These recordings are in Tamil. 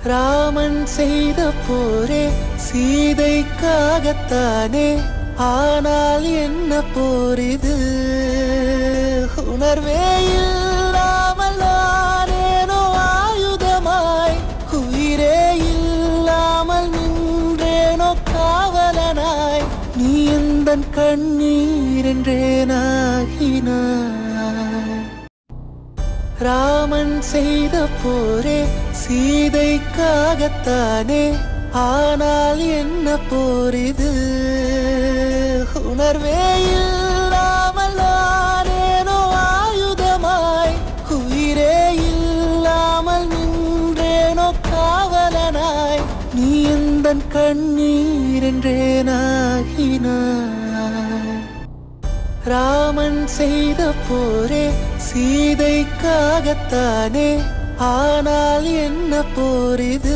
ராமன் செய்த போரே சீதைக்காகத்தானே ஆனால் என்ன போர் இது உணர்வே இல்லாமல் நானேனோ ஆயுதமாய் உயிரே இல்லாமல் நின்றேனோ காவலனாய் நீ எந்த கண்ணீர் என்றேனாகினாய் ராமன் செய்த போரே சீதைக்காகத்தானே ஆனால் என்ன போர் இது உணர்வே இல்லாமல் நானேனோ ஆயுதமாய் உயிரே இல்லாமல் நின்றேனோ காவலனாய் நீ எந்த கண்ணீர் என்றேனாகினாய் ராமன் செய்த போரே சீதைக்காகத்தானே ஆனால் என்ன போர் இது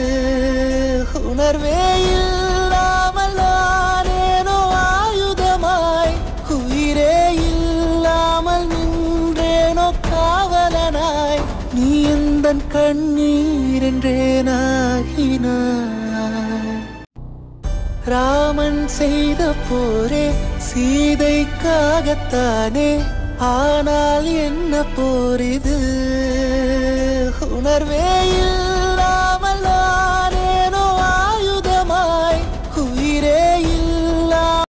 உணர்வே இல்லாமல் நானேனோ ஆயுதமாய் உயிரே இல்லாமல் நின்றேனோ காவலனாய் நீ எந்த கண்ணீர் என்றேனாகினாய் ராமன் செய்த போரே சீதைக்காகத்தானே ஆனால் என்ன போர் இது உணர்வே இல்லை